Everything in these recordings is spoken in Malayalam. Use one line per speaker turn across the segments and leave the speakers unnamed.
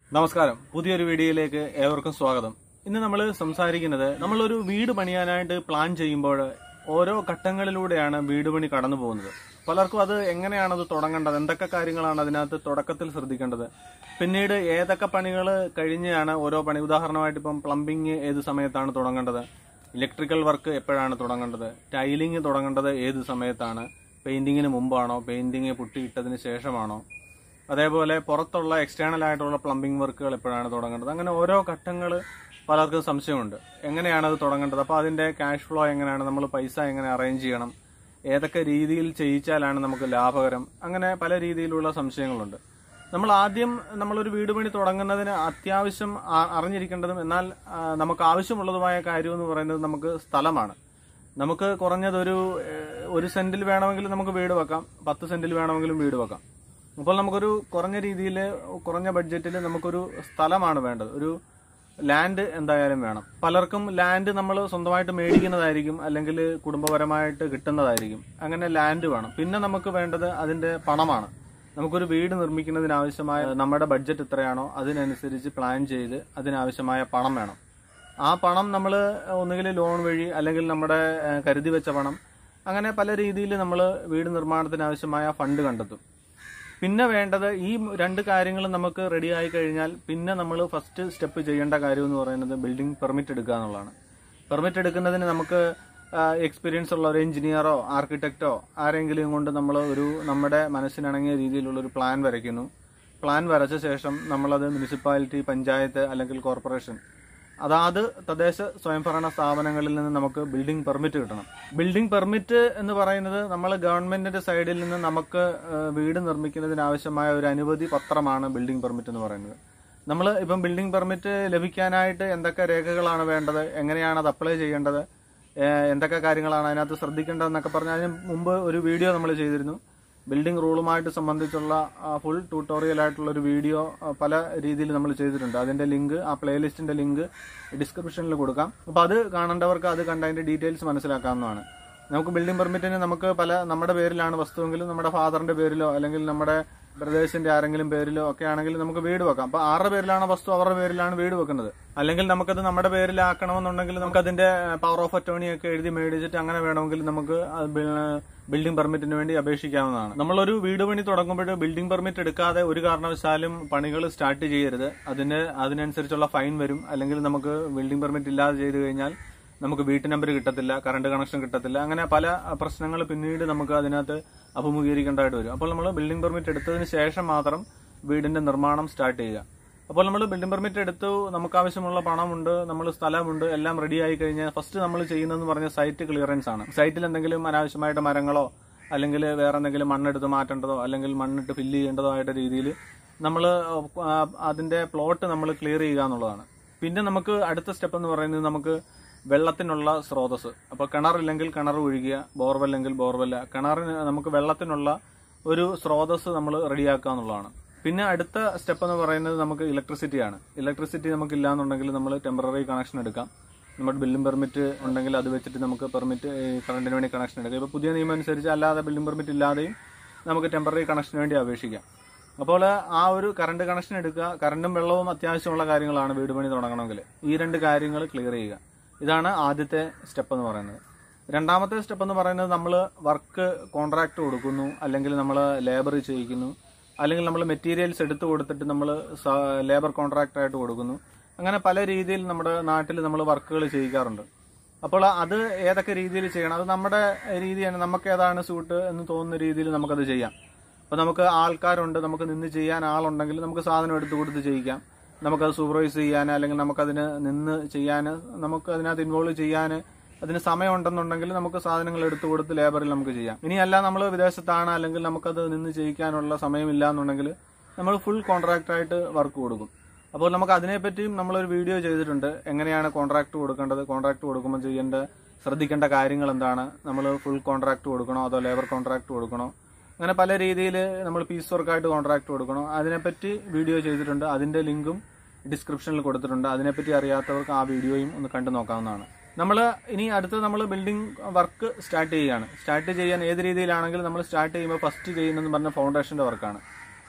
നമസ്കാരം പുതിയൊരു വീഡിയോയിലേക്ക് ഏവർക്കും സ്വാഗതം ഇന്ന് നമ്മൾ സംസാരിക്കുന്നത് നമ്മളൊരു വീട് പണിയാനായിട്ട് പ്ലാൻ ചെയ്യുമ്പോൾ ഓരോ ഘട്ടങ്ങളിലൂടെയാണ് വീട് പണി കടന്നു പോകുന്നത് പലർക്കും അത് എങ്ങനെയാണ് അത് തുടങ്ങേണ്ടത് എന്തൊക്കെ കാര്യങ്ങളാണ് അതിനകത്ത് തുടക്കത്തിൽ ശ്രദ്ധിക്കേണ്ടത് പിന്നീട് ഏതൊക്കെ പണികൾ കഴിഞ്ഞാണ് ഓരോ പണി ഉദാഹരണമായിട്ട് ഇപ്പം പ്ലംബിംഗ് ഏത് സമയത്താണ് തുടങ്ങേണ്ടത് ഇലക്ട്രിക്കൽ വർക്ക് എപ്പോഴാണ് തുടങ്ങേണ്ടത് ടൈലിംഗ് തുടങ്ങേണ്ടത് ഏത് സമയത്താണ് പെയിന്റിങ്ങിന് മുമ്പാണോ പെയിന്റിങ് പുട്ടിയിട്ടതിന് ശേഷമാണോ അതേപോലെ പുറത്തുള്ള എക്സ്റ്റേണൽ ആയിട്ടുള്ള പ്ലംബിംഗ് വർക്കുകൾ എപ്പോഴാണ് തുടങ്ങേണ്ടത് അങ്ങനെ ഓരോ ഘട്ടങ്ങൾ പലർക്കും സംശയമുണ്ട് എങ്ങനെയാണ് അത് തുടങ്ങേണ്ടത് അപ്പോൾ അതിന്റെ ക്യാഷ് ഫ്ലോ എങ്ങനെയാണ് നമ്മൾ പൈസ എങ്ങനെ അറേഞ്ച് ചെയ്യണം ഏതൊക്കെ രീതിയിൽ ചെയ്യിച്ചാലാണ് നമുക്ക് ലാഭകരം അങ്ങനെ പല രീതിയിലുള്ള സംശയങ്ങളുണ്ട് നമ്മൾ ആദ്യം നമ്മളൊരു വീട് പണി തുടങ്ങുന്നതിന് അത്യാവശ്യം ആ- അറിഞ്ഞിരിക്കേണ്ടതും എന്നാൽ ആ, നമുക്ക് ആവശ്യമുള്ളതുമായ കാര്യം എന്ന് പറയുന്നത് നമുക്ക് സ്ഥലമാണ് നമുക്ക് കുറഞ്ഞതൊരു ഏഹ്, ഒരു സെന്റിൽ വേണമെങ്കിൽ നമുക്ക് വീട് വെക്കാം പത്ത് സെന്റിൽ വേണമെങ്കിലും വീട് വെക്കാം അപ്പോൾ നമുക്കൊരു കുറഞ്ഞ രീതിയിൽ കുറഞ്ഞ ബഡ്ജറ്റിൽ നമുക്കൊരു സ്ഥലമാണ് വേണ്ടത് ഒരു ലാൻഡ് എന്തായാലും വേണം പലർക്കും ലാൻഡ് നമ്മൾ സ്വന്തമായിട്ട് മേടിക്കുന്നതായിരിക്കും അല്ലെങ്കിൽ കുടുംബപരമായിട്ട് കിട്ടുന്നതായിരിക്കും അങ്ങനെ ലാൻഡ് വേണം പിന്നെ നമുക്ക് വേണ്ടത് അതിന്റെ പണമാണ് നമുക്കൊരു വീട് നിർമ്മിക്കുന്നതിന് ആവശ്യമായ നമ്മുടെ ബഡ്ജറ്റ് എത്രയാണോ അതിനനുസരിച്ച് പ്ലാൻ ചെയ്ത് അതിനാവശ്യമായ പണം വേണം ആ പണം നമ്മൾ ഒന്നുകിൽ ലോൺ വഴി അല്ലെങ്കിൽ നമ്മുടെ ഏഹ്, കരുതി വെച്ച പണം അങ്ങനെ പല രീതിയിൽ നമ്മൾ വീട് നിർമ്മാണത്തിന് ആവശ്യമായ ഫണ്ട് കണ്ടെത്തും പിന്നെ വേണ്ടത് ഈ രണ്ട് കാര്യങ്ങളും നമുക്ക് റെഡി ആയി കഴിഞ്ഞാൽ പിന്നെ നമ്മൾ ഫസ്റ്റ് സ്റ്റെപ്പ് ചെയ്യേണ്ട കാര്യം എന്ന് പറയുന്നത് ബിൽഡിംഗ് പെർമിറ്റ് എടുക്കുക എന്നുള്ളതാണ് പെർമിറ്റ് എടുക്കുന്നതിന് നമുക്ക് എക്സ്പീരിയൻസ് ഉള്ള ഒരു എഞ്ചിനീയറോ ആർക്കിടെക്റ്റോ ആരെങ്കിലും കൊണ്ട് നമ്മൾ ഒരു നമ്മുടെ മനസ്സിനിണങ്ങിയ രീതിയിലുള്ള ഒരു പ്ലാൻ വരയ്ക്കുന്നു പ്ലാൻ വരച്ച ശേഷം നമ്മളത് മുനിസിപ്പാലിറ്റി പഞ്ചായത്ത് അല്ലെങ്കിൽ കോർപ്പറേഷൻ അതാത് തദ്ദേശ സ്വയംഭരണ സ്ഥാപനങ്ങളിൽ നിന്ന് നമുക്ക് ബിൽഡിംഗ് പെർമിറ്റ് കിട്ടണം ബിൽഡിംഗ് പെർമിറ്റ് എന്ന് പറയുന്നത് നമ്മൾ ഗവൺമെന്റിന്റെ സൈഡിൽ നിന്ന് നമുക്ക് ഏഹ്, വീട് നിർമ്മിക്കുന്നതിന് ആവശ്യമായ ഒരു അനുമതി പത്രമാണ് ബിൽഡിംഗ് പെർമിറ്റ് എന്ന് പറയുന്നത് നമ്മൾ ഇപ്പം ബിൽഡിംഗ് പെർമിറ്റ് ലഭിക്കാനായിട്ട് എന്തൊക്കെ രേഖകളാണ് വേണ്ടത് എങ്ങനെയാണ് അത് അപ്ലൈ ചെയ്യേണ്ടത് ഏഹ്, എന്തൊക്കെ കാര്യങ്ങളാണ് അതിനകത്ത് ശ്രദ്ധിക്കേണ്ടതെന്നൊക്കെ പറഞ്ഞാൽ അതിന് മുമ്പ് ഒരു വീഡിയോ നമ്മൾ ചെയ്തിരുന്നു ബിൽഡിംഗ് റൂളുമായിട്ട് സംബന്ധിച്ചുള്ള ഫുൾ ട്യൂട്ടോറിയൽ ആയിട്ടുള്ള ഒരു വീഡിയോ ആ, പല രീതിയിൽ നമ്മൾ ചെയ്തിട്ടുണ്ട് അതിന്റെ ലിങ്ക് ആ പ്ലേലിസ്റ്റിന്റെ ലിങ്ക് ഡിസ്ക്രിപ്ഷനിൽ കൊടുക്കാം അപ്പോൾ അത് കാണേണ്ടവർക്ക് അത് കണ്ട് അതിന്റെ ഡീറ്റെയിൽസ് മനസ്സിലാക്കാവുന്നതാണ് നമുക്ക് ബിൽഡിംഗ് പെർമിറ്റിന് നമുക്ക് പല നമ്മുടെ പേരിലാണ് വസ്തുവെങ്കിലും നമ്മുടെ ഫാദറിന്റെ പേരിലോ അല്ലെങ്കിൽ നമ്മുടെ ബ്രദേഴ്സിന്റെ ആരെങ്കിലും പേരിലോ ഒക്കെ ആണെങ്കിൽ നമുക്ക് വീട് വെക്കാം അപ്പൊ ആരുടെ പേരിലാണ് വസ്തു അവരുടെ പേരിലാണ് വീട് വെക്കുന്നത് അല്ലെങ്കിൽ നമുക്കത് നമ്മുടെ പേരിലാക്കണമെന്നുണ്ടെങ്കിൽ നമുക്ക് അതിന്റെ പവർ ഓഫ് അറ്റോർണി ഒക്കെ എഴുതി മേടിച്ചിട്ട് അങ്ങനെ വേണമെങ്കിൽ നമുക്ക് അത് ബിൽ- ബിൽഡിംഗ് പെർമിറ്റിന് വേണ്ടി അപേക്ഷിക്കാവുന്നതാണ് നമ്മളൊരു വീട് പണി തുടങ്ങുമ്പോൾ ബിൽഡിംഗ് പെർമിറ്റ് എടുക്കാതെ ഒരു കാരണവശാലും പണികൾ സ്റ്റാർട്ട് ചെയ്യരുത് അതിന് അതിനനുസരിച്ചുള്ള ഫൈൻ വരും അല്ലെങ്കിൽ നമുക്ക് ബിൽഡിംഗ് പെർമിറ്റ് ഇല്ലാതെ ചെയ്തു കഴിഞ്ഞാൽ നമുക്ക് വീട്ടു നമ്പർ കിട്ടത്തില്ല കറണ്ട് കണക്ഷൻ കിട്ടത്തില്ല അങ്ങനെ പല പ്രശ്നങ്ങൾ പിന്നീട് നമുക്ക് അതിനകത്ത് അഭിമുഖീകരിക്കേണ്ടതായിട്ട് വരും അപ്പോൾ നമ്മൾ ബിൽഡിംഗ് പെർമിറ്റ് എടുത്തതിന് ശേഷം മാത്രം വീടിന്റെ നിർമ്മാണം സ്റ്റാർട്ട് ചെയ്യുക അപ്പോൾ നമ്മൾ ബിൽഡിംഗ് പെർമിറ്റ് എടുത്തു നമുക്ക് ആവശ്യമുള്ള പണമുണ്ട് നമ്മൾ സ്ഥലമുണ്ട് എല്ലാം റെഡി ആയി കഴിഞ്ഞാൽ ഫസ്റ്റ് നമ്മൾ ചെയ്യുന്നതെന്ന് പറഞ്ഞ സൈറ്റ് ക്ലിയറൻസ് ആണ് സൈറ്റിൽ എന്തെങ്കിലും അനാവശ്യമായിട്ട് മരങ്ങളോ അല്ലെങ്കിൽ വേറെ എന്തെങ്കിലും മണ്ണെടുത്ത് മാറ്റേണ്ടതോ അല്ലെങ്കിൽ മണ്ണിട്ട് ഫില്ല് ചെയ്യേണ്ടതോ ആയിട്ട് രീതിയിൽ നമ്മൾ അതിന്റെ പ്ലോട്ട് നമ്മൾ ക്ലിയർ ചെയ്യുക എന്നുള്ളതാണ് പിന്നെ നമുക്ക് അടുത്ത സ്റ്റെപ്പ് എന്ന് പറയുന്നത് നമുക്ക് വെള്ളത്തിനുള്ള സ്രോതസ് അപ്പോൾ കിണറില്ലെങ്കിൽ കിണർ ഒഴുകിയ ബോർവെല്ലെങ്കിൽ ബോർവെല്ല കിണറിന് നമുക്ക് വെള്ളത്തിനുള്ള ഒരു സ്രോതസ് നമ്മൾ റെഡിയാക്കുക എന്നുള്ളതാണ് പിന്നെ അടുത്ത സ്റ്റെപ്പ് എന്ന് പറയുന്നത് നമുക്ക് ഇലക്ട്രിസിറ്റിയാണ് ഇലക്ട്രിസിറ്റി നമുക്ക് ഇല്ലാന്നുണ്ടെങ്കിൽ നമ്മൾ ടെമ്പററി കണക്ഷൻ എടുക്കാം നമ്മുടെ ബില്ലും പെർമിറ്റ് ഉണ്ടെങ്കിൽ അത് വെച്ചിട്ട് നമുക്ക് പെർമിറ്റ് കറണ്ടിന് വേണ്ടി കണക്ഷൻ എടുക്കാം ഇപ്പോൾ പുതിയ നിയമം അനുസരിച്ച് അല്ലാതെ ബില്ലും പെർമിറ്റ് ഇല്ലാതെയും നമുക്ക് ടെമ്പററി കണക്ഷന് വേണ്ടി അപേക്ഷിക്കാം അപ്പോൾ ആ ഒരു കറണ്ട് കണക്ഷൻ എടുക്കുക കറണ്ടും വെള്ളവും അത്യാവശ്യമുള്ള കാര്യങ്ങളാണ് വീട് പണി തുടങ്ങണമെങ്കിൽ ഈ രണ്ട് കാര്യങ്ങൾ ക്ലിയർ ചെയ്യുക ഇതാണ് ആദ്യത്തെ സ്റ്റെപ്പ് എന്ന് പറയുന്നത് രണ്ടാമത്തെ സ്റ്റെപ്പ് എന്ന് പറയുന്നത് നമ്മൾ വർക്ക് കോൺട്രാക്ട് കൊടുക്കുന്നു അല്ലെങ്കിൽ നമ്മൾ ലേബർ ചെയ്യിക്കുന്നു അല്ലെങ്കിൽ നമ്മൾ മെറ്റീരിയൽസ് എടുത്തു കൊടുത്തിട്ട് നമ്മൾ ലേബർ കോൺട്രാക്ട് ആയിട്ട് കൊടുക്കുന്നു അങ്ങനെ പല രീതിയിൽ നമ്മുടെ നാട്ടിൽ നമ്മൾ വർക്കുകൾ ചെയ്യിക്കാറുണ്ട് അപ്പോൾ അത് ഏതൊക്കെ രീതിയിൽ ചെയ്യണം അത് നമ്മുടെ രീതിയാണ് നമുക്ക് ഏതാണ് സൂട്ട് എന്ന് തോന്നുന്ന രീതിയിൽ നമുക്കത് ചെയ്യാം അപ്പോൾ നമുക്ക് ആൾക്കാരുണ്ട് നമുക്ക് നിന്ന് ചെയ്യാൻ ആളുണ്ടെങ്കിൽ നമുക്ക് സാധനം എടുത്തു കൊടുത്ത് ചെയ്യിക്കാം നമുക്കത് സൂപ്പർവൈസ് ചെയ്യാൻ അല്ലെങ്കിൽ നമുക്കതിന് നിന്ന് ചെയ്യാൻ നമുക്ക് അതിനകത്ത് ഇൻവോൾവ് ചെയ്യാൻ അതിന് സമയം ഉണ്ടെന്നുണ്ടെങ്കിൽ നമുക്ക് സാധനങ്ങൾ എടുത്തു കൊടുത്ത് ലേബറിൽ നമുക്ക് ചെയ്യാം ഇനിയല്ല നമ്മൾ വിദേശത്താണ് അല്ലെങ്കിൽ നമുക്കത് നിന്ന് ചെയ്യിക്കാനുള്ള സമയമില്ല എന്നുണ്ടെങ്കിൽ നമ്മൾ ഫുൾ കോൺട്രാക്ട് ആയിട്ട് വർക്ക് കൊടുക്കും അപ്പോൾ നമുക്ക് അതിനെപ്പറ്റിയും നമ്മളൊരു വീഡിയോ ചെയ്തിട്ടുണ്ട് എങ്ങനെയാണ് കോൺട്രാക്ട് കൊടുക്കേണ്ടത് കോൺട്രാക്ട് കൊടുക്കുമ്പോൾ ചെയ്യേണ്ട ശ്രദ്ധിക്കേണ്ട കാര്യങ്ങൾ എന്താണ് നമ്മൾ ഫുൾ കോൺട്രാക്ട് കൊടുക്കണോ അതോ ലേബർ കോൺട്രാക്ട് കൊടുക്കണോ അങ്ങനെ പല രീതിയിൽ നമ്മൾ പീസ് വർക്കായിട്ട് കോൺട്രാക്ട് കൊടുക്കണോ അതിനെപ്പറ്റി വീഡിയോ ചെയ്തിട്ടുണ്ട് അതിന്റെ ലിങ്കും ഡിസ്ക്രിപ്ഷനിൽ കൊടുത്തിട്ടുണ്ട് അതിനെപ്പറ്റി അറിയാത്തവർക്ക് ആ വീഡിയോയും ഒന്ന് കണ്ടു നോക്കാവുന്നതാണ് നമ്മൾ ഇനി അടുത്ത് നമ്മൾ ബിൽഡിംഗ് വർക്ക് സ്റ്റാർട്ട് ചെയ്യുകയാണ് സ്റ്റാർട്ട് ചെയ്യാൻ ഏത് രീതിയിലാണെങ്കിലും നമ്മൾ സ്റ്റാർട്ട് ചെയ്യുമ്പോൾ ഫസ്റ്റ് ചെയ്യുന്നതെന്ന് പറഞ്ഞ ഫൗണ്ടേഷന്റെ വർക്കാണ്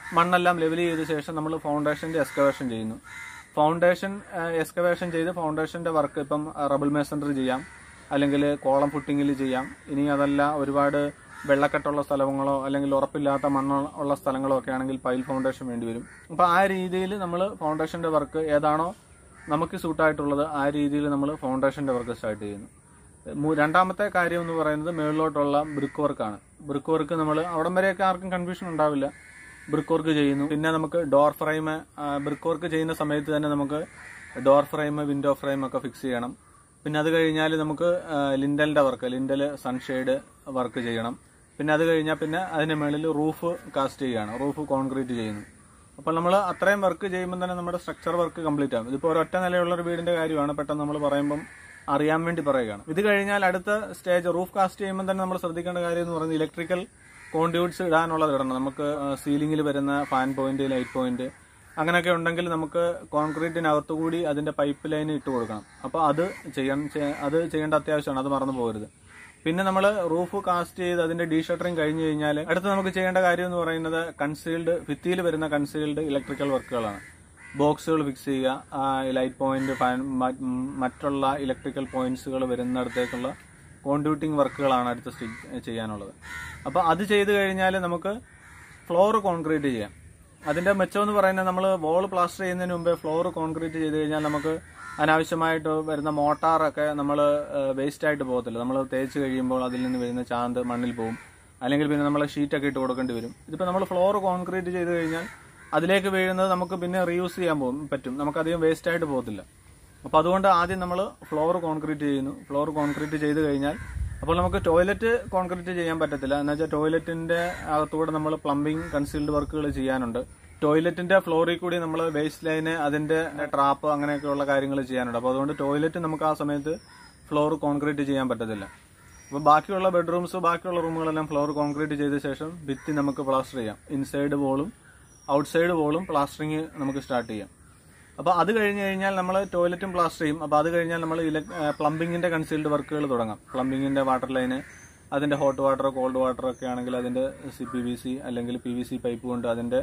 മണ്ണെല്ലാം ലെവൽ ചെയ്ത ശേഷം നമ്മൾ ഫൗണ്ടേഷന്റെ എക്സ്കവേഷൻ ചെയ്യുന്നു ഫൗണ്ടേഷൻ എക്സ്കവേഷൻ ചെയ്ത് ഫൗണ്ടേഷന്റെ വർക്ക് ഇപ്പം റബിൾ മേസൺറി ചെയ്യാം അല്ലെങ്കിൽ കോളം ഫുട്ടിങ്ങിൽ ചെയ്യാം ഇനി അതല്ല ഒരുപാട് വെള്ളക്കെട്ടുള്ള സ്ഥലങ്ങളോ അല്ലെങ്കിൽ ഉറപ്പില്ലാത്ത മണ്ണ് ഉള്ള സ്ഥലങ്ങളോ ഒക്കെ ആണെങ്കിൽ പൈൽ ഫൗണ്ടേഷൻ വേണ്ടി വരും അപ്പോൾ ആ രീതിയിൽ നമ്മൾ ഫൗണ്ടേഷന്റെ വർക്ക് ഏതാണോ നമുക്ക് സൂട്ടായിട്ടുള്ളത് ആ രീതിയിൽ നമ്മൾ ഫൗണ്ടേഷന്റെ വർക്ക് സ്റ്റാർട്ട് ചെയ്യുന്നു മൂ- രണ്ടാമത്തെ കാര്യം എന്ന് പറയുന്നത് മേളിലോട്ടുള്ള ബ്രിക്ക് വർക്കാണ് ബ്രിക്ക് വർക്ക് നമ്മൾ അവിടം വരെയൊക്കെ ആർക്കും കൺഫ്യൂഷൻ ഉണ്ടാവില്ല ബ്രിക്ക് വർക്ക് ചെയ്യുന്നു പിന്നെ നമുക്ക് ഡോർ ഫ്രെയിം ബ്രിക്ക് വർക്ക് ചെയ്യുന്ന സമയത്ത് തന്നെ നമുക്ക് ഡോർ ഫ്രെയിം വിൻഡോ ഫ്രെയിം ഒക്കെ ഫിക്സ് ചെയ്യണം പിന്നെ അത് കഴിഞ്ഞാൽ നമുക്ക് ലിൻഡലിന്റെ വർക്ക് ലിൻഡൽ സൺഷെയ്ഡ് വർക്ക് ചെയ്യണം പിന്നെ അത് കഴിഞ്ഞാൽ പിന്നെ അതിന് മുകളിൽ റൂഫ് കാസ്റ്റ് ചെയ്യുകയാണ് റൂഫ് കോൺക്രീറ്റ് ചെയ്യുന്നു അപ്പോൾ നമ്മൾ അത്രയും വർക്ക് ചെയ്യുമ്പോൾ തന്നെ നമ്മുടെ സ്ട്രക്ചർ വർക്ക് കംപ്ലീറ്റ് ആകും ഇതിപ്പോൾ ഒരൊറ്റ നിലയുള്ള ഒരു വീടിന്റെ കാര്യമാണ് പെട്ടെന്ന് നമ്മൾ പറയുമ്പം അറിയാൻ വേണ്ടി പറയുകയാണ് ഇത് കഴിഞ്ഞാൽ അടുത്ത സ്റ്റേജ് റൂഫ് കാസ്റ്റ് ചെയ്യുമ്പോൾ തന്നെ നമ്മൾ ശ്രദ്ധിക്കേണ്ട കാര്യം എന്ന് പറയുന്നത് ഇലക്ട്രിക്കൽ കോൺഡ്യൂട്ട്സ് ഇടാനുള്ളത് ഇടണം നമുക്ക് സീലിംഗിൽ വരുന്ന ഫാൻ പോയിന്റ് ലൈറ്റ് പോയിന്റ് അങ്ങനെയൊക്കെ ഉണ്ടെങ്കിൽ നമുക്ക് കോൺക്രീറ്റിനകത്തു കൂടി അതിന്റെ പൈപ്പ് ലൈൻ ഇട്ട് കൊടുക്കണം അപ്പോൾ അത് ചെയ്യാൻ ചെ- അത് ചെയ്യേണ്ട അത്യാവശ്യമാണ് അത് മറന്നു പോകരുത് പിന്നെ നമ്മൾ റൂഫ് കാസ്റ്റ് ചെയ്ത് അതിന്റെ ഡീ ഷട്ടറിങ് കഴിഞ്ഞു കഴിഞ്ഞാൽ അടുത്ത് നമുക്ക് ചെയ്യേണ്ട കാര്യം എന്ന് പറയുന്നത് കൺസീൽഡ് ഭിത്തിയിൽ വരുന്ന കൺസീൽഡ് ഇലക്ട്രിക്കൽ വർക്കുകളാണ് ബോക്സുകൾ ഫിക്സ് ചെയ്യുക ആ, ലൈറ്റ് പോയിന്റ് ഫാൻ മ- ഉം, മറ്റുള്ള ഇലക്ട്രിക്കൽ പോയിന്റ്സുകൾ വരുന്നിടത്തേക്കുള്ള കോൺഡ്യൂട്ടിംഗ് വർക്കുകളാണ് അടുത്ത സ്റ്റേജ് ചെയ്യാനുള്ളത് അപ്പോൾ അത് ചെയ്ത് കഴിഞ്ഞാൽ നമുക്ക് ഫ്ലോർ കോൺക്രീറ്റ് ചെയ്യാം അതിന്റെ മെച്ചം എന്ന് പറയുന്നത് നമ്മൾ വോൾ പ്ലാസ്റ്റർ ചെയ്യുന്നതിന് മുമ്പേ ഫ്ലോർ കോൺക്രീറ്റ് ചെയ്ത് കഴിഞ്ഞാൽ നമുക്ക് അനാവശ്യമായിട്ട് വരുന്ന മോട്ടാറൊക്കെ നമ്മൾ വേസ്റ്റ് ആയിട്ട് പോകത്തില്ല നമ്മൾ തേച്ച് കഴിയുമ്പോൾ അതിൽ നിന്ന് വരുന്ന ചാന്ത് മണ്ണിൽ പോകും അല്ലെങ്കിൽ പിന്നെ നമ്മൾ ഷീറ്റൊക്കെ ഇട്ട് കൊടുക്കേണ്ടി വരും ഇതിപ്പോൾ നമ്മൾ ഫ്ലോർ കോൺക്രീറ്റ് ചെയ്ത് കഴിഞ്ഞാൽ അതിലേക്ക് വീഴുന്നത് നമുക്ക് പിന്നെ റീയൂസ് ചെയ്യാൻ പോകും പറ്റും നമുക്കധികം വേസ്റ്റ് ആയിട്ട് പോകത്തില്ല അപ്പോൾ അതുകൊണ്ട് ആദ്യം നമ്മൾ ഫ്ലോർ കോൺക്രീറ്റ് ചെയ്യുന്നു ഫ്ലോർ കോൺക്രീറ്റ് ചെയ്ത് കഴിഞ്ഞാൽ അപ്പോൾ നമുക്ക് ടോയ്ലറ്റ് കോൺക്രീറ്റ് ചെയ്യാൻ പറ്റത്തില്ല എന്ന് വെച്ചാൽ ടോയ്ലറ്റിന്റെ അകത്തൂടെ നമ്മൾ പ്ലംബിംഗ് കൺസീൽഡ് വർക്കുകൾ ചെയ്യാനുണ്ട് ടോയ്ലറ്റിന്റെ ഫ്ലോറിൽ കൂടി നമ്മൾ വേസ്റ്റ് ലൈന് അതിന്റെ ട്രാപ്പ് അങ്ങനെയൊക്കെയുള്ള കാര്യങ്ങൾ ചെയ്യാനുണ്ട് അപ്പോൾ അതുകൊണ്ട് ടോയ്ലറ്റ് നമുക്ക് ആ സമയത്ത് ഫ്ലോർ കോൺക്രീറ്റ് ചെയ്യാൻ പറ്റത്തില്ല അപ്പോൾ ബാക്കിയുള്ള ബെഡ്റൂംസ് ബാക്കിയുള്ള റൂമുകളെല്ലാം ഫ്ലോർ കോൺക്രീറ്റ് ചെയ്ത ശേഷം ഭിത്തി നമുക്ക് പ്ലാസ്റ്റർ ചെയ്യാം ഇൻസൈഡ് വോളും ഔട്ട്സൈഡ് വോളും പ്ലാസ്റ്ററിങ് നമുക്ക് സ്റ്റാർട്ട് ചെയ്യാം അപ്പോൾ അത് കഴിഞ്ഞ് കഴിഞ്ഞാൽ നമ്മൾ ടോയ്ലറ്റും പ്ലാസ്റ്റർ ചെയ്യും അപ്പോൾ അത് കഴിഞ്ഞാൽ നമ്മൾ പ്ലംബിങ്ങിന്റെ കൺസീൽഡ് വർക്കുകൾ തുടങ്ങാം പ്ലംബിങ്ങിന്റെ വാട്ടർ ലൈന് അതിന്റെ ഹോട്ട് വാട്ടർ കോൾഡ് വാട്ടർ ഒക്കെ ആണെങ്കിൽ അതിന്റെ സി പി വി സി അല്ലെങ്കിൽ പി വി സി പൈപ്പ് കൊണ്ട് അതിന്റെ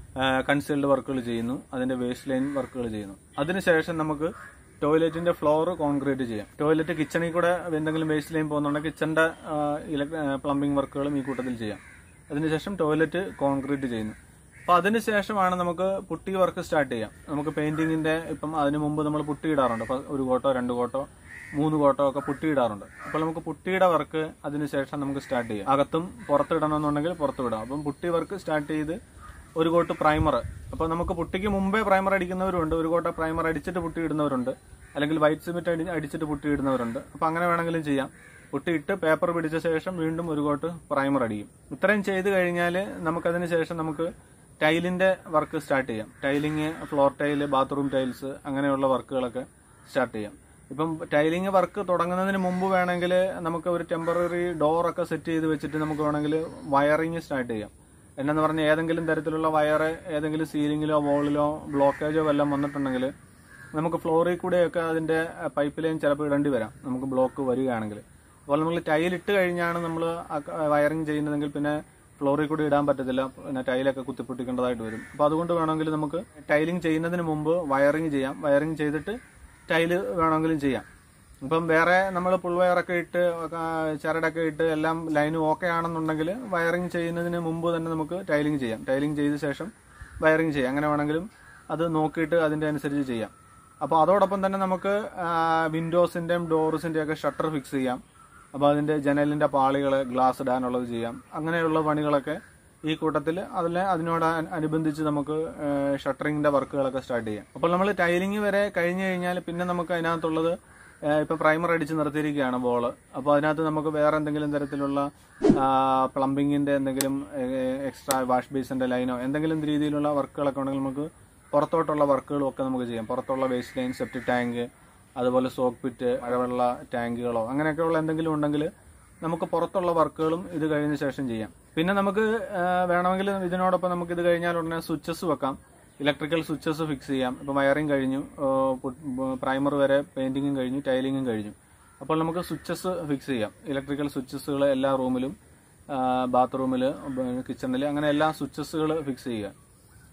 കൺസീൽഡ് വർക്കുകൾ ചെയ്യുന്നു അതിന്റെ വേസ്റ്റ് ലൈൻ വർക്കുകൾ ചെയ്യുന്നു അതിനുശേഷം നമുക്ക് ടോയ്ലറ്റിന്റെ ഫ്ലോർ കോൺക്രീറ്റ് ചെയ്യാം ടോയ്ലറ്റ് കിച്ചണിൽ കൂടെ എന്തെങ്കിലും വേസ്റ്റ് ലൈൻ പോകുന്നുണ്ടെങ്കിൽ കിച്ചന്റെ പ്ലംബിംഗ് വർക്കുകളും ഈ കൂട്ടത്തിൽ ചെയ്യാം അതിനുശേഷം ടോയ്ലറ്റ് കോൺക്രീറ്റ് ചെയ്യുന്നു അപ്പൊ അതിനുശേഷമാണ് നമുക്ക് പുട്ടി വർക്ക് സ്റ്റാർട്ട് ചെയ്യാം നമുക്ക് പെയിന്റിങ്ങിന്റെ ഇപ്പം അതിനു മുമ്പ് നമ്മൾ പുട്ടി ഇടാറുണ്ട് അപ്പൊ ഒരു കോട്ടോ രണ്ട് കോട്ടോ മൂന്ന് കോട്ടോ ഒക്കെ പുട്ടി ഇടാറുണ്ട് അപ്പോൾ നമുക്ക് പുട്ടിയുടെ വർക്ക് അതിനുശേഷം നമുക്ക് സ്റ്റാർട്ട് ചെയ്യാം അകത്തും പുറത്ത് ഇടണമെന്നുണ്ടെങ്കിൽ പുറത്ത് വിടാം അപ്പം പുട്ടി വർക്ക് സ്റ്റാർട്ട് ചെയ്ത് ഒരു കോട്ട് പ്രൈമർ അപ്പൊ നമുക്ക് പുട്ടിക്ക് മുമ്പേ പ്രൈമർ അടിക്കുന്നവരുണ്ട് ഒരു കോട്ട പ്രൈമർ അടിച്ചിട്ട് പുട്ടി ഇടുന്നവരുണ്ട് അല്ലെങ്കിൽ വൈറ്റ് സിമെന്റ് അടി അടിച്ചിട്ട് പുട്ടി ഇടുന്നവരുണ്ട് അപ്പൊ അങ്ങനെ വേണമെങ്കിലും ചെയ്യാം പുട്ടി ഇട്ട് പേപ്പർ പിടിച്ച ശേഷം വീണ്ടും ഒരു കോട്ട് പ്രൈമർ അടിക്കും ഇത്രയും ചെയ്ത് കഴിഞ്ഞാൽ നമുക്കതിന് ശേഷം നമുക്ക് ടൈലിന്റെ വർക്ക് സ്റ്റാർട്ട് ചെയ്യാം tiling floor tile bathroom tiles അങ്ങനെയുള്ള വർക്കുകളൊക്കെ സ്റ്റാർട്ട് ചെയ്യാം ഇപ്പം ടൈലിങ് വർക്ക് തുടങ്ങുന്നതിന് മുമ്പ് വേണമെങ്കിൽ നമുക്ക് ഒരു ടെമ്പററി ഡോറൊക്കെ സെറ്റ് ചെയ്ത് വെച്ചിട്ട് നമുക്ക് വേണമെങ്കിൽ വയറിങ് സ്റ്റാർട്ട് ചെയ്യാം എന്നു പറഞ്ഞാൽ ഏതെങ്കിലും തരത്തിലുള്ള വയറ് ഏതെങ്കിലും സീലിങ്ങിലോ വോളിലോ ബ്ലോക്കേജോ വല്ലതും വന്നിട്ടുണ്ടെങ്കിൽ നമുക്ക് ഫ്ലോറിൽ കൂടെയൊക്കെ അതിന്റെ പൈപ്പ് ലൈൻ ചിലപ്പോൾ ഇടേണ്ടി വരാം നമുക്ക് ബ്ലോക്ക് വരികയാണെങ്കിൽ അപ്പോൾ നമ്മൾ ടൈൽ ഇട്ട് കഴിഞ്ഞാണ് നമ്മൾ വയറിങ് ചെയ്യുന്നതെങ്കിൽ പിന്നെ ഫ്ലോറിൽ കൂടി ഇടാൻ പറ്റത്തില്ല പിന്നെ ടൈലൊക്കെ കുത്തിപ്പൊട്ടിക്കേണ്ടതായിട്ട് വരും അപ്പോൾ അതുകൊണ്ട് വേണമെങ്കിൽ നമുക്ക് ടൈലിംഗ് ചെയ്യുന്നതിന് മുമ്പ് വയറിങ് ചെയ്യാം വയറിങ് ചെയ്തിട്ട് ടൈല് വേണമെങ്കിലും ചെയ്യാം ഇപ്പം വേറെ നമ്മൾ പുൾവയറൊക്കെ ഇട്ട് ആ, ചരടൊക്കെ ഇട്ട് എല്ലാം ലൈന് ഓക്കെ ആണെന്നുണ്ടെങ്കിൽ വയറിങ് ചെയ്യുന്നതിന് മുമ്പ് തന്നെ നമുക്ക് ടൈലിംഗ് ചെയ്യാം ടൈലിംഗ് ചെയ്ത ശേഷം വയറിങ് ചെയ്യാം അങ്ങനെ വേണമെങ്കിലും അത് നോക്കിയിട്ട് അതിന്റെ അനുസരിച്ച് ചെയ്യാം അപ്പോൾ അതോടൊപ്പം തന്നെ നമുക്ക് വിൻഡോസിന്റെയും ഡോർസിന്റെയും ഒക്കെ ഷട്ടർ ഫിക്സ് ചെയ്യാം അപ്പോൾ അതിന്റെ ജനലിന്റെ പാളികൾ ഗ്ലാസ് ഇടാനുള്ളത് ചെയ്യാം അങ്ങനെയുള്ള പണികളൊക്കെ ഈ കൂട്ടത്തിൽ അതിൽ അതിനോട് അ- അനുബന്ധിച്ച് നമുക്ക് ഷട്ടറിങ്ങിന്റെ വർക്കുകളൊക്കെ സ്റ്റാർട്ട് ചെയ്യാം അപ്പോൾ നമ്മൾ ടൈലിംഗ് വരെ കഴിഞ്ഞു കഴിഞ്ഞാൽ പിന്നെ നമുക്ക് അതിനകത്തുള്ളത് ഏഹ് ഇപ്പൊ പ്രൈമർ അടിച്ച് നിർത്തിയിരിക്കുകയാണ് ബോള് അപ്പോൾ അതിനകത്ത് നമുക്ക് വേറെ എന്തെങ്കിലും തരത്തിലുള്ള പ്ലംബിങ്ങിന്റെ എന്തെങ്കിലും എക്സ്ട്രാ വാഷ് ബേസിന്റെ ലൈനോ എന്തെങ്കിലും രീതിയിലുള്ള വർക്കുകളൊക്കെ ഉണ്ടെങ്കിൽ നമുക്ക് പുറത്തോട്ടുള്ള വർക്കുകളും ഒക്കെ നമുക്ക് ചെയ്യാം പുറത്തുള്ള വേസ്റ്റ് ലൈൻ സെപ്റ്റി ടാങ്ക് അതുപോലെ സോക്ക് പിറ്റ് മഴവെള്ള ടാങ്കുകളോ അങ്ങനെയൊക്കെയുള്ള എന്തെങ്കിലും ഉണ്ടെങ്കിൽ നമുക്ക് പുറത്തുള്ള വർക്കുകളും ഇത് കഴിഞ്ഞ ശേഷം ചെയ്യാം പിന്നെ നമുക്ക് ആ, വേണമെങ്കിൽ ഇതിനോടൊപ്പം നമുക്ക് ഇത് കഴിഞ്ഞാൽ ഉടനെ സ്വിച്ചസ് വെക്കാം ഇലക്ട്രിക്കൽ സ്വിച്ചസ് ഫിക്സ് ചെയ്യാം ഇപ്പം വയറിംഗ് കഴിഞ്ഞു പ്രൈമർ വരെ പെയിന്റിങ്ങും കഴിഞ്ഞു ടൈലിങ്ങും കഴിഞ്ഞു അപ്പോൾ നമുക്ക് സ്വിച്ചസ് ഫിക്സ് ചെയ്യാം ഇലക്ട്രിക്കൽ സ്വിച്ചസുകൾ എല്ലാ റൂമിലും ബാത്റൂമിൽ കിച്ചണിൽ അങ്ങനെ എല്ലാ സ്വിച്ചസുകൾ ഫിക്സ് ചെയ്യുക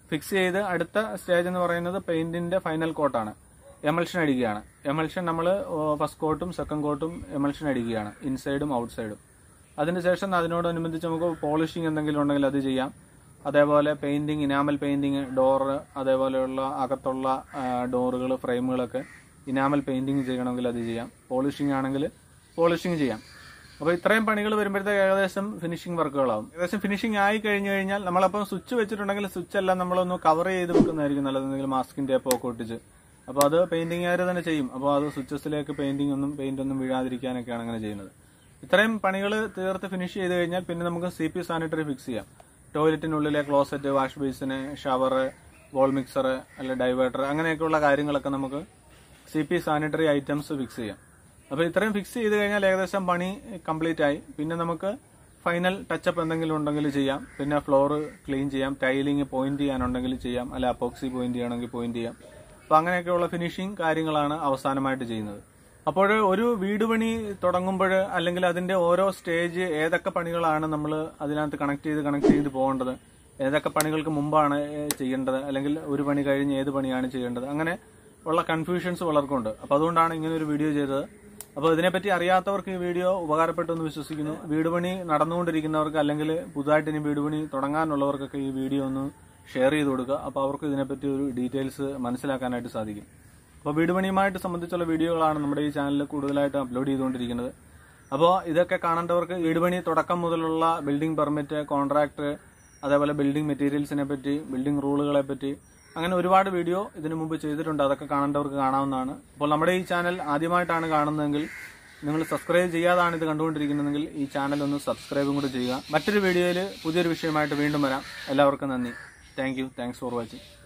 ഫിക്സ് ചെയ്ത് അടുത്ത സ്റ്റേജ് എന്ന് പറയുന്നത് പെയിന്റിന്റെ ഫൈനൽ കോട്ടാണ് എമൽഷൻ അടിക്കുകയാണ് എമൽഷൻ നമ്മൾ ഫസ്റ്റ് കോട്ടും സെക്കൻഡ് കോട്ടും എമൽഷൻ അടിക്കുകയാണ് ഇൻസൈഡും ഔട്ട്സൈഡും അതിനുശേഷം അതിനോടനുബന്ധിച്ച് നമുക്ക് പോളിഷിംഗ് എന്തെങ്കിലും ഉണ്ടെങ്കിൽ അത് ചെയ്യാം അതേപോലെ പെയിന്റിങ് ഇനാമൽ പെയിന്റിങ് ഡോറ് അതേപോലെയുള്ള അകത്തുള്ള ഡോറുകൾ ഫ്രെയിമുകളൊക്കെ ഇനാമൽ പെയിന്റിങ് ചെയ്യണമെങ്കിൽ അത് ചെയ്യാം പോളിഷിംഗ് ആണെങ്കിൽ പോളിഷിംഗ് ചെയ്യാം അപ്പോൾ ഇത്രയും പണികൾ വരുമ്പോഴത്തേക്ക് ഏകദേശം ഫിനിഷിംഗ് വർക്കുകളാവും ഏകദേശം ഫിനിഷിംഗ് ആയി കഴിഞ്ഞു കഴിഞ്ഞാൽ നമ്മളപ്പോൾ സ്വിച്ച് വെച്ചിട്ടുണ്ടെങ്കിൽ സ്വിച്ച് എല്ലാം നമ്മളൊന്ന് കവർ ചെയ്ത് വെക്കുന്നതായിരിക്കും നല്ലത് എന്തെങ്കിലും മാസ്കിൻ ടേപ്പോ ഒക്കെ ഒട്ടിച്ച് അപ്പോൾ അത് പെയിന്റിംഗുകാർ തന്നെ ചെയ്യും അപ്പോൾ അത് സ്വിച്ചസിലേക്ക് പെയിന്റിംഗ് ഒന്നും പെയിന്റ് ഒന്നും വീഴാതിരിക്കാനൊക്കെയാണ് അങ്ങനെ ചെയ്യുന്നത് ഇത്രയും പണികൾ തീർത്ത് ഫിനിഷ് ചെയ്ത് കഴിഞ്ഞാൽ പിന്നെ നമുക്ക് സി പി സാനിറ്ററി ഫിക്സ് ചെയ്യാം ടോയ്ലറ്റിനുള്ളിലെ closet wash basin shower wall mixer അല്ലെ ഡൈവേർട്ടർ അങ്ങനെയൊക്കെയുള്ള കാര്യങ്ങളൊക്കെ നമുക്ക് C P sanitary items fix ചെയ്യാം അപ്പോൾ ഇത്രയും ഫിക്സ് ചെയ്ത് കഴിഞ്ഞാൽ ഏകദേശം പണി കംപ്ലീറ്റ് ആയി പിന്നെ നമുക്ക് ഫൈനൽ ടച്ചപ്പ് എന്തെങ്കിലും ഉണ്ടെങ്കിൽ ചെയ്യാം പിന്നെ ഫ്ലോർ ക്ലീൻ ചെയ്യാം ടൈലിങ് പോയിന്റ് ചെയ്യാനുണ്ടെങ്കിൽ ചെയ്യാം അല്ലെ അപ്പോക്സി പോയിന്റ് ചെയ്യണമെങ്കിൽ പോയിന്റ് ചെയ്യാം അപ്പോൾ അങ്ങനെയൊക്കെയുള്ള ഫിനിഷിംഗ് കാര്യങ്ങളാണ് അവസാനമായിട്ട് ചെയ്യുന്നത് അപ്പോൾ ഒരു വീട് പണി തുടങ്ങുമ്പോൾ അല്ലെങ്കിൽ അതിന്റെ ഓരോ സ്റ്റേജ് ഏതൊക്കെ പണികളാണ് നമ്മൾ അതിനകത്ത് കണക്ട് ചെയ്ത് കണക്ട് ചെയ്ത് പോകേണ്ടത് ഏതൊക്കെ പണികൾക്ക് മുമ്പാണ് ഏഹ്, ചെയ്യേണ്ടത് അല്ലെങ്കിൽ ഒരു പണി കഴിഞ്ഞ് ഏത് പണിയാണ് ചെയ്യേണ്ടത് അങ്ങനെ ഉള്ള കൺഫ്യൂഷൻസ് പലർക്കുണ്ട് അപ്പോൾ അതുകൊണ്ടാണ് ഇങ്ങനെ ഒരു വീഡിയോ ചെയ്തത് അപ്പോൾ ഇതിനെപ്പറ്റി അറിയാത്തവർക്ക് ഈ വീഡിയോ ഉപകാരപ്പെട്ടു എന്ന് വിശ്വസിക്കുന്നു വീട് പണി നടന്നുകൊണ്ടിരിക്കുന്നവർക്ക് അല്ലെങ്കിൽ പുതുതായിട്ട് ഇനി വീട് പണി തുടങ്ങാനുള്ളവർക്കൊക്കെ ഈ വീഡിയോ ഒന്ന് ഷെയർ ചെയ്ത് കൊടുക്കുക അപ്പോൾ അവർക്ക് ഇതിനെപ്പറ്റി ഒരു ഡീറ്റെയിൽസ് മനസ്സിലാക്കാനായിട്ട് സാധിക്കും അപ്പോൾ വീട് പണിയുമായിട്ട് സംബന്ധിച്ചുള്ള വീഡിയോകളാണ് നമ്മുടെ ഈ ചാനലിൽ കൂടുതലായിട്ട് അപ്ലോഡ് ചെയ്തുകൊണ്ടിരിക്കുന്നത് അപ്പോൾ ഇതൊക്കെ കാണേണ്ടവർക്ക് വീട് പണി തുടക്കം മുതലുള്ള ബിൽഡിംഗ് പെർമിറ്റ് കോൺട്രാക്ട് അതേപോലെ ബിൽഡിംഗ് മെറ്റീരിയൽസിനെ പറ്റി ബിൽഡിംഗ് റൂളുകളെ പറ്റി അങ്ങനെ ഒരുപാട് വീഡിയോ ഇതിനു മുമ്പ് ചെയ്തിട്ടുണ്ട് അതൊക്കെ കാണേണ്ടവർക്ക് കാണാവുന്നതാണ് അപ്പോൾ നമ്മുടെ ഈ ചാനൽ ആദ്യമായിട്ടാണ് കാണുന്നതെങ്കിൽ നിങ്ങൾ സബ്സ്ക്രൈബ് ചെയ്യാതാണ് ഇത് കണ്ടുകൊണ്ടിരിക്കുന്നതെങ്കിൽ ഈ ചാനൽ ഒന്ന് സബ്സ്ക്രൈബും കൂടി ചെയ്യുക മറ്റൊരു വീഡിയോയിൽ പുതിയൊരു വിഷയമായിട്ട് വീണ്ടും വരാം എല്ലാവർക്കും നന്ദി thank you thanks for watching